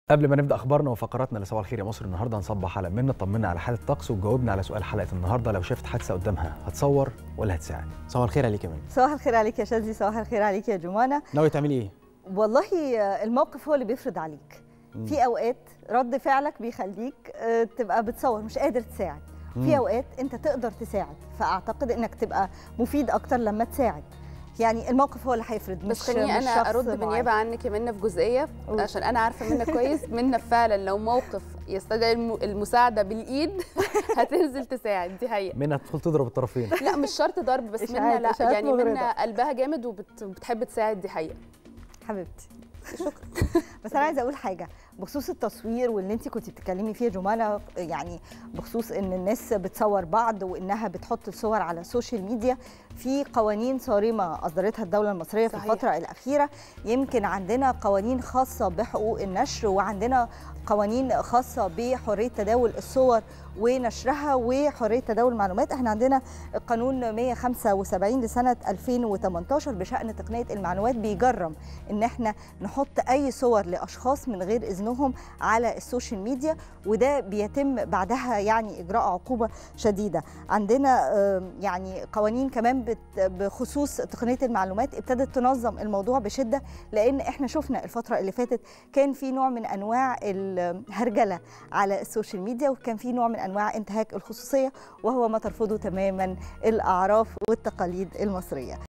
قبل ما نبدا اخبارنا وفقراتنا لصباح الخير يا مصر النهارده هنصبح على منى طمنا على حاله الطقس وجاوبنا على سؤال حلقه النهارده لو شفت حادثه قدامها هتصور ولا هتساعد صباح الخير عليك يا منى صباح الخير عليك يا شاذلي صباح الخير عليك يا جمانة ناوي تعملي ايه والله الموقف هو اللي بيفرض عليك في اوقات رد فعلك بيخليك آه، تبقى بتصور مش قادر تساعد مم. في اوقات انت تقدر تساعد فاعتقد انك تبقى مفيد اكتر لما تساعد يعني الموقف هو اللي هيفرض مش بس خليني مش انا شخص ارد معين. بالنيابه عنك يا منى في جزئيه قول. عشان انا عارفه منى كويس منى فعلا لو موقف يستدعي الم- المساعده بالايد هتنزل تساعد دي حقيقه منى هتدخل تضرب الطرفين لا مش شرط ضرب بس إشاعات- منى لا إشاعات يعني منى مغرضة. قلبها جامد وبتحب تساعد دي حقيقه حبيبتي شكرا بس انا عايزه اقول حاجه بخصوص التصوير واللي انت كنت بتتكلمي فيه يا جمانه يعني بخصوص ان الناس بتصور بعض وانها بتحط الصور على السوشيال ميديا في قوانين صارمه اصدرتها الدوله المصريه في صحيح. الفتره الاخيره يمكن عندنا قوانين خاصه بحقوق النشر وعندنا قوانين خاصه بحريه تداول الصور ونشرها وحريه تداول المعلومات احنا عندنا القانون 175 لسنه 2018 بشان تقنيه المعلومات بيجرم ان احنا نحط اي صور لاشخاص من غير اذنهم على السوشيال ميديا وده بيتم بعدها يعني اجراء عقوبه شديده عندنا آم، يعني قوانين كمان بت- بخصوص تقنيه المعلومات ابتدت تنظم الموضوع بشده لان احنا شفنا الفتره اللي فاتت كان في نوع من انواع الهرجله على السوشيال ميديا وكان في نوع من انواع انتهاك الخصوصيه وهو ما ترفضه تماما الاعراف والتقاليد المصريه